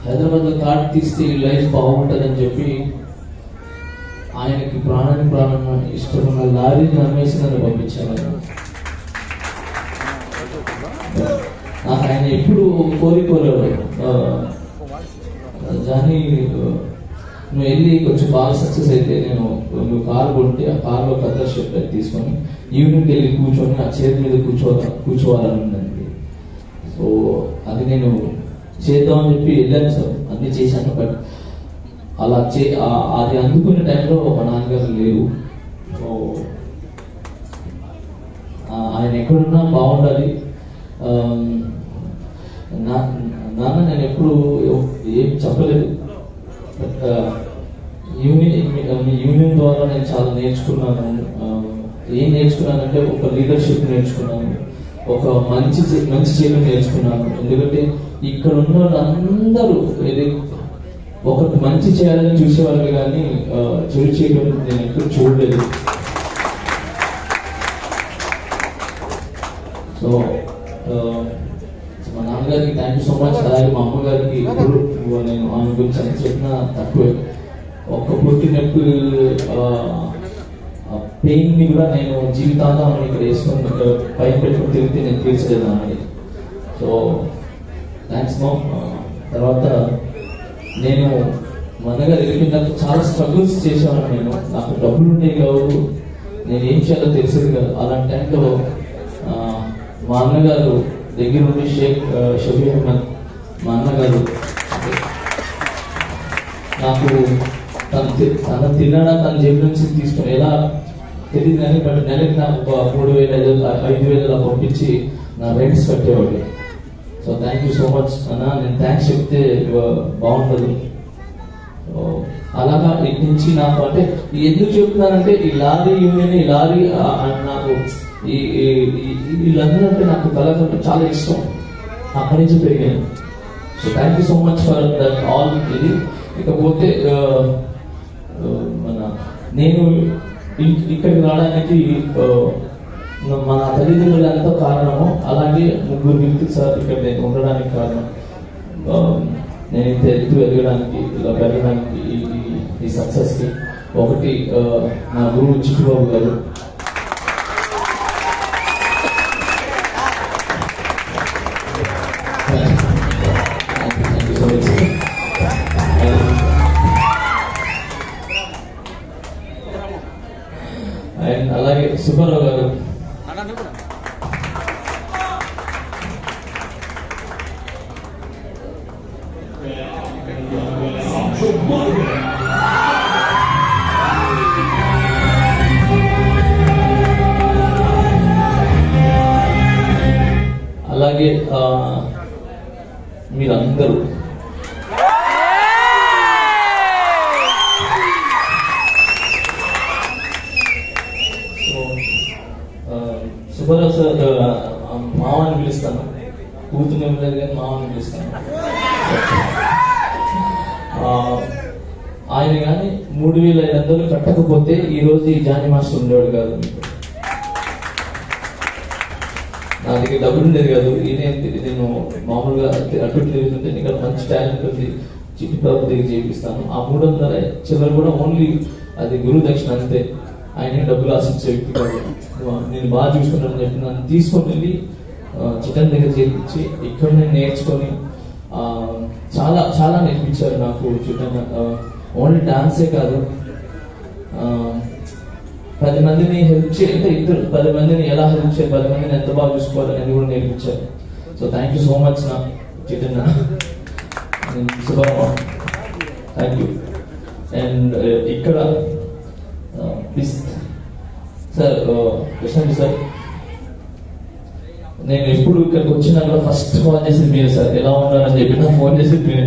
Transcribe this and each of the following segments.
హైదరాబాద్లో కార్డ్ తీస్తే ఈ లైఫ్ బాగుంటుందని చెప్పి ఆయనకి ప్రాణానికి ప్రాణం ఇష్టమున్న లారీని అమ్మేసి నన్ను పంపించాను ఆయన. నాకు ఆయన ఎప్పుడు కోరికోలేడు జానీ నువ్వు వెళ్ళి కొంచెం బాగా సక్సెస్ అయితే నేను నువ్వు కార్ కొంటే ఆ కార్లో పెద్ద షెప్ తీసుకొని ఈవినింగ్ వెళ్ళి కూర్చొని ఆ చైర్ మీద కూర్చోవాలి కూర్చోవాలని ఉందండి సో అది నేను చేద్దామని చెప్పి వెళ్ళాను సార్ అన్ని చేశాను బట్ అలా చే ఆ- అది అందుకునే టైంలో మా నాన్నగారు లేరు సో ఆ, ఆయన ఎక్కడున్నా బాగుండాలి ఆమ్, నా నాన్న నేను ఎప్పుడు ఏం చెప్పలేదు బట్ యూనియన్ యూనియన్ ద్వారా నేను చాలా నేర్చుకున్నాను ఆ, ఏం నేర్చుకున్నానంటే ఒక లీడర్షిప్ నేర్చుకున్నాను ఒక మంచి చే- మంచి చేయడం నేర్చుకున్నాను ఎందుకంటే ఇక్కడ ఉన్న వాళ్ళందరూ ఇది ఒకటి మంచి చేయాలని చూసేవాళ్ళు కానీ ఆ, చెడు చేయడం నేను ఎప్పుడు చూడలేదు సో ఆ, మా నాన్నగారికి థ్యాంక్ యూ సో మచ్ అలాగే మా అమ్మగారికి ఎప్పుడు నేను ఆమె గురించి ఎంత చెప్పినా తక్కువే ఒక్క పుట్టి నొప్పి పెయిన్ ని కూడా నేను జీవితాంతం ఆమెను ఇక్కడ వేసుకొని ఆ, పైన పెట్టుకుని తిరిగితే నేను తీర్చలేదు ఆమెని సో థ్యాంక్స్ మా తర్వాత నేను మా అన్నగారు వెళ్ళిపోయినాక చాలా స్ట్రగుల్స్ చేసేవాను నేను నాకు డబ్బులు ఉండేవి కావు నేను ఏం చేయాలో తెలిసేది కాదు అలాంటి టైంలో ఆ, మా అన్నగారు దగ్గర ఉండి షేక్ ఆ, షఫీ అహ్మద్ మా అన్నగారు నాకు తను తి- తన తిన్నాడా తన జేబు నుంచి తీసుకుని ఎలా తెలియదు కానీ బట్ నెలకి నాకు ఒక మూడు వేల ఐదు ఐదు వేలు అలా పంపించి నా రెంట్స్ కట్టేవాడు so thank you so much అన్న నేను థ్యాంక్స్ చెప్తే ఆ, బాగుంటుంది సో, అలాగా ఇటు నుంచి నాకు అంటే ఎందుకు చెప్తున్నానంటే ఈ లారీ యూనియన్ ఈ లారీ ఆ, ఆ, నాకు ఈ ఈ- ఈ- వీళ్ళందరూ అంటే నాకు కళాకారులు చాలా ఇష్టం అక్కడి నుంచి పెరిగాను so thank you so much for that all ఇది ఇకపోతే ఆ, ఆ, మన నేను ఇ- ఇక్కడికి రావడానికి ఆ, మా తల్లిదండ్రులు ఎంతో కారణము అలాగే ముగ్గురు వ్యక్తులు సార్ ఇక్కడ నేను ఉండడానికి కారణం ఆ, నేను ఇంత ఎత్తు ఎదగడానికి ఇలా పెరగడానికి ఈ- ఈ- ఈ సక్సెస్ కి ఒకటి ఆ, నా గురువు చిట్టుబాబు గారు Thank you so much, sir. And అలాగే సుబ్బారావు గారు అలాగే ఆ, మీరందరూ సో ఆ, సుబ్బారావు సార్ ఆ, మామని పిలుస్తాను కూతురు లేదు కానీ మామని పిలుస్తాను ఆ, ఆయన కానీ మూడు వేల ఐదు వందలు కట్టకపోతే ఈ రోజు ఈ జానీ మాస్టర్ ఉండేవాడు కాదు నా దగ్గర డబ్బులు ఉండేది కాదు ఈయన నేను మామూలుగా అటు ఇటు తిరుగుతుంటే ఇక్కడ మంచి టాలెంట్ ఉంది చిట్టి బాబు దగ్గర చేపిస్తాను ఆ మూడు వందల చిల్లర కూడా ఓన్లీ అది గురువు దక్షిణ అంతే ఆయన డబ్బులు ఆశించే వ్యక్తి కాదు నేను బాగా చూసుకున్నాను చెప్పి నన్ను తీసుకొని వెళ్ళి ఆ, చికెన్ దగ్గర చేపించి ఇక్కడ నేను నేర్చుకొని ఆ, చాలా చాలా నేర్పించారు నాకు చికెన్ ఓన్లీ డాన్సే కాదు ఆ, పది మందిని హెల్ప్ చే అంటే ఇద్దరు పది మందిని ఎలా హెల్ప్ చేయాలి పది మందిని ఎంత బాగా చూసుకోవాలి అనేది కూడా నేర్పించారు so thank you so much నా చిన్న శుభం థ్యాంక్ యూ అండ్ ఇక్కడ ప్లీజ్ సార్ కృష్ణ సార్ నేను ఎప్పుడు ఇక్కడికి వచ్చినా కూడా ఫస్ట్ కాల్ చేసింది మీరు సార్ ఎలా ఉన్నారని చెప్పి నాకు ఫోన్ చేసింది మీరే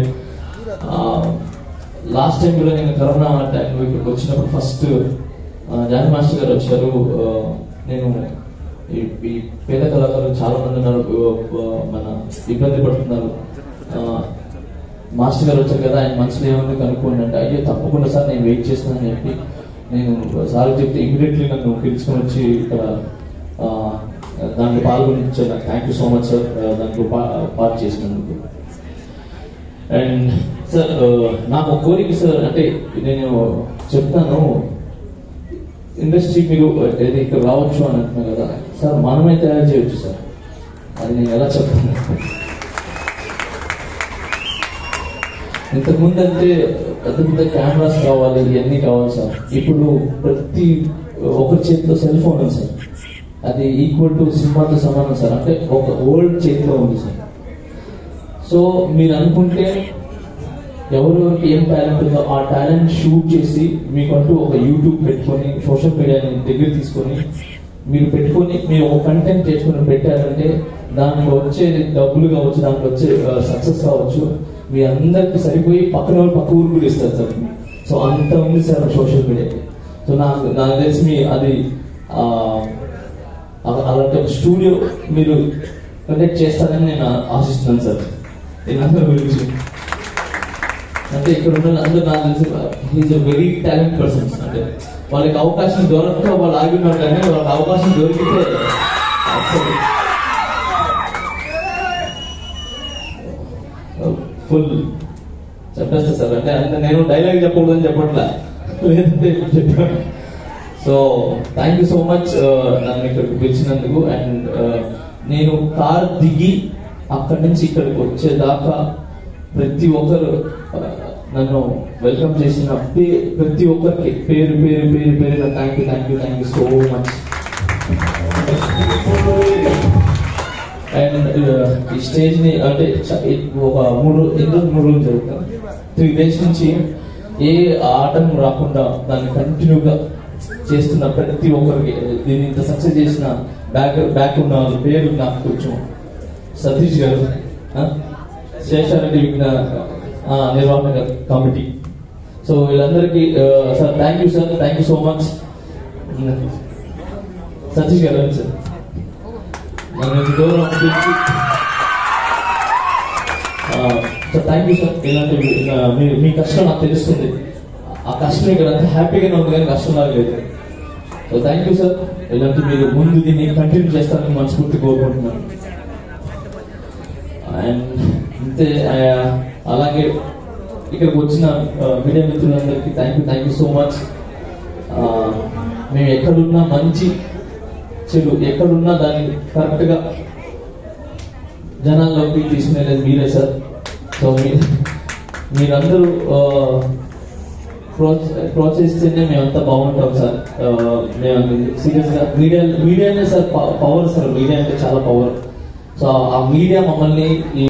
లాస్ట్ టైం కూడా నేను కరోనా టైంలో ఇక్కడికి వచ్చినప్పుడు ఫస్ట్ జాని మాస్టర్ గారు వచ్చారు ఆ, నేను ఈ- ఈ పేద కళాకారులు చాలా మంది ఉన్నారు ఆ, మన ఇబ్బంది పడుతున్నారు ఆ, మాస్టర్ గారు వచ్చారు కదా ఆయన మనసులో ఏముంది కనుక్కోండి అంటే అయ్యో తప్పకుండా సార్ నేను వెయిట్ చేస్తున్నానని చెప్పి నేను సార్ చెప్తే ఇమీడియట్లీ నన్ను పిలుచుకొని వచ్చి ఇక్కడ ఆ, దాంట్లో పాల్గొనించారు thank you so much sir దాంట్లో పా- పార్ట్ చేసినందుకు అండ్ సార్ నాకు ఒక కోరిక సార్ అంటే నేను చెప్తాను ఇండస్ట్రీ మీరు ఏది ఇక్కడ రావచ్చు అని అంటున్నారు కదా సార్ మనమే తయారు చేయొచ్చు సార్ అది నేను ఎలా చెప్తాను ఇంతకుముందు అంటే పెద్ద పెద్ద కెమెరాస్ కావాలి ఇవన్నీ కావాలి సార్ ఇప్పుడు ప్రతి ఒకరి చేతిలో సెల్ ఫోన్ ఉంది సార్ అది ఈక్వల్ టు సినిమాతో సమానం సార్ అంటే ఒక ఓల్డ్ చేతిలో ఉంది సార్ సో మీరు అనుకుంటే ఎవరెవరికి ఏం టాలెంట్ ఉందో ఆ టాలెంట్ షూట్ చేసి మీకంటూ ఒక యూట్యూబ్ పెట్టుకొని సోషల్ మీడియాని దగ్గర తీసుకొని మీరు పెట్టుకొని మీరు ఒక కంటెంట్ చేసుకుని పెట్టారంటే దానికి వచ్చే డబ్బులు కావచ్చు దానికి వచ్చే సక్సెస్ కావచ్చు మీ అందరికి సరిపోయి పక్కన వాళ్ళు పక్క ఊరు కూడా ఇస్తారు సార్ సో అంత ఉంది సార్ సోషల్ మీడియాకి సో నాకు నాకు తెలిసి మీ అది ఆ, అల- అలాంటి ఒక స్టూడియో మీరు కండక్ట్ చేస్తారని నేను ఆశిస్తున్నాను సార్ దీని గురించి అంటే ఇక్కడ ఉన్న అందరూ నాకు తెలిసి he's a very talent persons అంటే వాళ్ళకి అవకాశం దొరక్క వాళ్ళు ఆగినారు కానీ వాళ్ళకి అవకాశం దొరికితే అసలు ఫుల్ చెప్పేస్తా సార్ అంటే అంటే నేను డైలాగ్ చెప్పకూడదని చెప్పట్లే లేదంటే ఇప్పుడు చెప్పాను so thank you so much నన్ను ఇక్కడికి పిలిచినందుకు అండ్ నేను కార్ దిగి అక్కడి నుంచి ఇక్కడికి వచ్చేదాకా ప్రతి ఒక్కరు ఆ, నన్ను వెల్కమ్ చేసిన పే- ప్రతి ఒక్కరికి పేరు పేరు పేరు పేరు thank you thank you thank you so much and ఈ స్టేజ్ ని అంటే చ- ఈ- ఒక మూడు ఎందుకు మూడు రోజులు జరుగుతాం త్రీ డేస్ నుంచి ఏ ఆటం రాకుండా దాన్ని కంటిన్యూగా చేస్తున్న ప్రతి ఒక్కరికి దీన్ని ఇంత సక్సెస్ చేసిన బ్యాక్ బ్యాక్ ఉన్న వాళ్ళ పేరు నాకు కొంచెం సతీష్ గారు ఆ, శేషారెడ్డి విఘ్న ఆ, నిర్వహణ కమిటీ సో వీళ్ళందరికీ ఆ, sir thank you sir thank you so much Satish garu రండి సార్ నన్ను ఇంత దూరం పిలిచి సో థ్యాంక్ యూ సార్ ఇలాంటి మీ మీ కష్టం నాకు తెలుస్తుంది ఆ కష్టం ఇక్కడ అంతా హ్యాపీగానే ఉంది కానీ కష్టం లాగా లేదు సో థ్యాంక్ యూ సార్ ఇలాంటి మీరు ముందు దీన్ని కంటిన్యూ చేస్తారని మనస్ఫూర్తి కోరుకుంటున్నాను అండ్ అంతే ఆ, అలాగే ఇక్కడికి వచ్చిన ఆ, మీడియా మిత్రులందరికీ thank you thank you so much మేము ఎక్కడున్నా మంచి చెడు ఎక్కడున్నా దాన్ని కరెక్ట్గా జనాల్లోకి తీసుకునేది మీరే సార్ సో మీ మీరందరూ ఆ, ప్రోత్స- ప్రోత్సహిస్తేనే మేమంతా బాగుంటాం సార్ ఆ, మేము సీరియస్గా మీడియా మీడియానే సార్ పవర్ సార్ మీడియా అంటే చాలా పవర్ సో ఆ మీడియా మమ్మల్ని ఈ